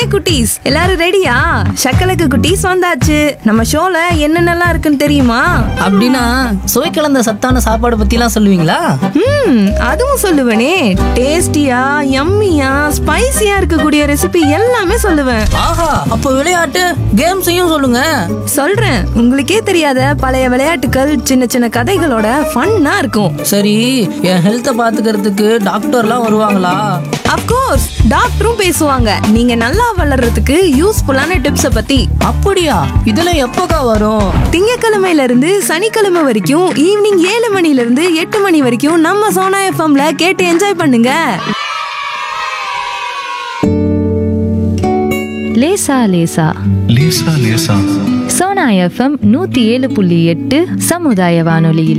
குட்டீஸ் எல்லாரும் ரெடியா சக்கலக்கு குட்டீஸ் வந்தாச்சு நம்ம ஷோல என்னென்னலாம் இருக்குன்னு தெரியுமா அப்படின்னா சுவை கலந்த சத்தான சாப்பாடு பத்திலாம் சொல்லுவீங்களா ம் அதுவும் சொல்லுவேனே டேஸ்டியா யம்மியா ஸ்பைசியா இருக்கக்கூடிய ரெசிபி எல்லாமே சொல்லுவேன் ஆஹா அப்போ விளையாட்டு கேம்ஸையும் சொல்லுங்க சொல்றேன் உங்களுக்கே தெரியாத பழைய விளையாட்டுகள் சின்ன சின்ன கதைகளோட ஃபன்னா இருக்கும் சரி என் ஹெல்த்தை பாத்துக்கிறதுக்கு டாக்டர்லாம் வருவாங்களா அப்கோர்ஸ் டாக்டரும் பேசுவாங்க நீங்க நல்லா வளர்றதுக்கு யூஸ்ஃபுல்லான டிப்ஸை பத்தி அப்படியா இதெல்லாம் எப்போக்கா வரும் திங்கக்கிழமையில இருந்து சனிக்கிழமை வரைக்கும் ஈவினிங் ஏழு மணில இருந்து எட்டு மணி வரைக்கும் நம்ம சோனா எஃப்எம்ல கேட்டு என்ஜாய் பண்ணுங்க லேசா லேசா லேசா லேசா சோனா எஃப்எம் நூத்தி ஏழு புள்ளி எட்டு சமுதாய வானொலியில்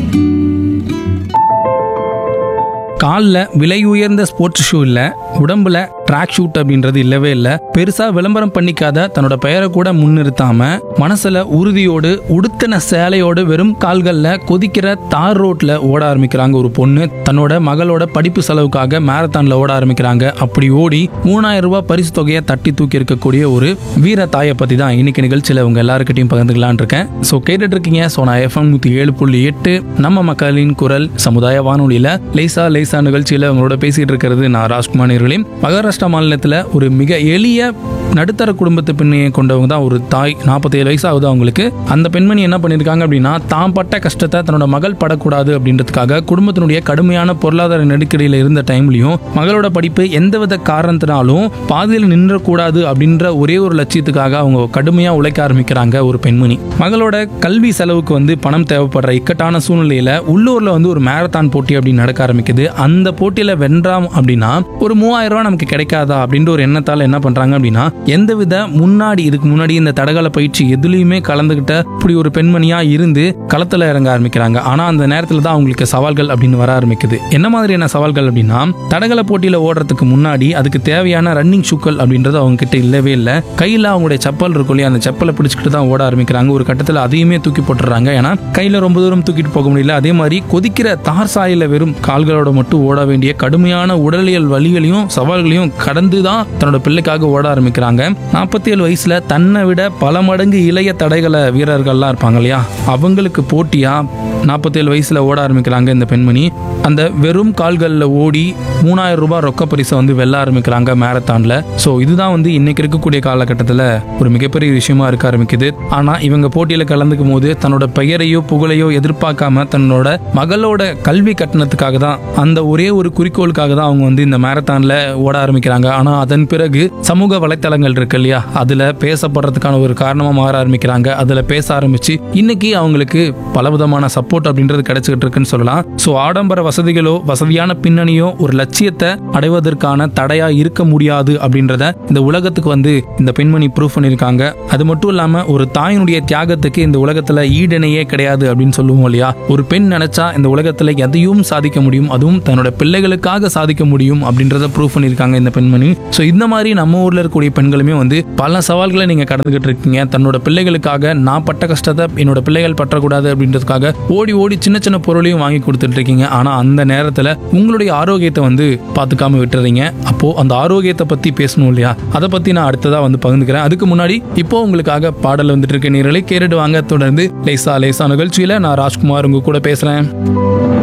காலில் விலை உயர்ந்த ஸ்போர்ட்ஸ் ஷூ இல்லை உடம்புல ட்ராக் ஷூட் அப்படின்றது இல்லவே இல்லை பெருசாக விளம்பரம் பண்ணிக்காத தன்னோட பெயரை கூட முன்னிறுத்தாம மனசில் உறுதியோடு உடுத்தின சேலையோடு வெறும் கால்களில் கொதிக்கிற தார் ரோட்டில் ஓட ஆரம்பிக்கிறாங்க ஒரு பொண்ணு தன்னோட மகளோட படிப்பு செலவுக்காக மேரத்தானில் ஓட ஆரம்பிக்கிறாங்க அப்படி ஓடி மூணாயிரம் ரூபாய் பரிசு தொகையை தட்டி தூக்கி இருக்கக்கூடிய ஒரு வீர தாயை பற்றி தான் இன்னைக்கு நிகழ்ச்சியில் உங்க எல்லாருக்கிட்டையும் பகிர்ந்துக்கலான் இருக்கேன் ஸோ கேட்டுட்டு இருக்கீங்க ஸோ நான் எஃப்எம் நூற்றி ஏழு புள்ளி எட்டு நம்ம மக்களின் குரல் சமுதாய வானொலியில் லேசா லேசா நிகழ்ச்சியில் உங்களோட பேசிட்டு இருக்கிறது நான் ராஜ்குமார் நேர்களையும் மகாராஷ்டிரா மாநிலத்தில் ஒரு மிக எளிய நடுத்தர குடும்பத்து பெண்ணையை கொண்டவங்க தான் ஒரு தாய் நாற்பத்தேழு வயசு ஆகுது அவங்களுக்கு அந்த பெண்மணி என்ன பண்ணியிருக்காங்க அப்படின்னா தான் பட்ட கஷ்டத்தை தன்னோட மகள் படக்கூடாது அப்படின்றதுக்காக குடும்பத்தினுடைய கடுமையான பொருளாதார நெருக்கடியில் இருந்த டைம்லையும் மகளோட படிப்பு எந்தவித காரணத்தினாலும் பாதியில் நின்றக்கூடாது அப்படின்ற ஒரே ஒரு லட்சியத்துக்காக அவங்க கடுமையாக உழைக்க ஆரம்பிக்கிறாங்க ஒரு பெண்மணி மகளோட கல்வி செலவுக்கு வந்து பணம் தேவைப்படுற இக்கட்டான சூழ்நிலையில உள்ளூர்ல வந்து ஒரு மேரத்தான் போட்டி அப்படின்னு நடக்க ஆரம்பிக்குது அந்த போட்டியில வென்றாம் அப்படின்னா ஒரு மூவாயிரம் ரூபாய் நமக்கு கிடைக்காதா அப்படின்ற ஒரு எண்ணத்தால என்ன பண்றாங்க அப்படின்னா எந்தவித முன்னாடி இதுக்கு முன்னாடி இந்த தடகள பயிற்சி எதுலையுமே கலந்துகிட்ட இப்படி ஒரு பெண்மணியா இருந்து களத்துல இறங்க ஆரம்பிக்கிறாங்க ஆனா அந்த நேரத்துல தான் அவங்களுக்கு சவால்கள் அப்படின்னு வர ஆரம்பிக்குது என்ன மாதிரியான சவால்கள் அப்படின்னா தடகள போட்டியில ஓடுறதுக்கு முன்னாடி அதுக்கு தேவையான ரன்னிங் ஷூக்கள் அப்படின்றது அவங்க கிட்ட இல்லவே இல்லை கையில அவங்களுடைய செப்பல் இருக்கும் இல்லையா அந்த செப்பலை பிடிச்சிக்கிட்டு தான் ஓட ஆரம்பிக்கிறாங்க ஒரு கட்டத்தில் அதையுமே தூக்கி போட்டுறாங்க ஏன்னா கையில ரொம்ப தூரம் தூக்கிட்டு போக முடியல அதே மாதிரி கொதிக்கிற தார் சாயில வெறும் கால்களோட மட்டும் ஓட வேண்டிய கடுமையான உடலியல் வலிகளையும் சவால்களையும் கடந்து தான் தன்னோட பிள்ளைக்காக ஓட ஆரம்பிக்கிறாங்க நாற்பத்தி ஏழு வயசுல தன்னை விட பல மடங்கு இளைய தடகள வீரர்கள்லாம் இருப்பாங்க இல்லையா அவங்களுக்கு போட்டியா நாற்பத்தேழு வயசுல ஓட ஆரம்பிக்கிறாங்க இந்த பெண்மணி அந்த வெறும் கால்களில் ஓடி மூணாயிரம் ரூபாய் ரொக்க பரிசை வந்து வெல்ல ஆரம்பிக்கிறாங்க மேரத்தான்ல ஸோ இதுதான் வந்து இன்னைக்கு இருக்கக்கூடிய காலகட்டத்தில் ஒரு மிகப்பெரிய விஷயமா இருக்க ஆரம்பிக்குது ஆனா இவங்க போட்டியில கலந்துக்கும் போது தன்னோட பெயரையோ புகழையோ எதிர்பார்க்காம தன்னோட மகளோட கல்வி கட்டணத்துக்காக தான் அந்த ஒரே ஒரு குறிக்கோளுக்காக தான் அவங்க வந்து இந்த மேரத்தான்ல ஓட ஆரம்பிக்கிறாங்க ஆனா அதன் பிறகு சமூக வலைத்தளங்கள் இருக்கு இல்லையா அதுல பேசப்படுறதுக்கான ஒரு காரணமா மாற ஆரம்பிக்கிறாங்க அதுல பேச ஆரம்பிச்சு இன்னைக்கு அவங்களுக்கு பலவிதமான சப்போர்ட் அப்படின்றது கிடைச்சிக்கிட்டு இருக்குன்னு சொல்லலாம் ஸோ ஆடம்பர வசதிகளோ வசதியான பின்னணியோ ஒரு லட்சியத்தை அடைவதற்கான தடையா இருக்க முடியாது அப்படின்றத இந்த உலகத்துக்கு வந்து இந்த பெண்மணி ப்ரூவ் பண்ணியிருக்காங்க அது மட்டும் இல்லாம ஒரு தாயினுடைய தியாகத்துக்கு இந்த உலகத்துல ஈடணையே கிடையாது அப்படின்னு சொல்லுவோம் இல்லையா ஒரு பெண் நினைச்சா இந்த உலகத்துல எதையும் சாதிக்க முடியும் அதுவும் தன்னோட பிள்ளைகளுக்காக சாதிக்க முடியும் அப்படின்றத ப்ரூவ் பண்ணியிருக்காங்க இந்த பெண்மணி ஸோ இந்த மாதிரி நம்ம ஊர்ல இருக்கக்கூடிய பெண்களுமே வந்து பல சவால்களை நீங்க கடந்துகிட்டு இருக்கீங்க தன்னோட பிள்ளைகளுக்காக நான் பட்ட கஷ்டத்தை என்னோட பிள்ளைகள் பற்றக்கூடாது அப்படின்றதுக்காக ஓடி ஓடி சின்ன சின்ன பொருளையும் வாங்கி கொடுத்துட்டு இருக்கீங்க ஆனா அந்த நேரத்துல உங்களுடைய ஆரோக்கியத்தை வந்து பாத்துக்காம விட்டுறீங்க அப்போ அந்த ஆரோக்கியத்தை பத்தி பேசணும் இல்லையா அதை பத்தி நான் அடுத்ததா வந்து பகிர்ந்துக்கிறேன் அதுக்கு முன்னாடி இப்போ உங்களுக்காக பாடல் வந்துட்டு இருக்க நீர்களை கேட்டுட்டு வாங்க தொடர்ந்து லேசா லேசா நிகழ்ச்சியில நான் ராஜ்குமார் உங்க கூட பேசுறேன்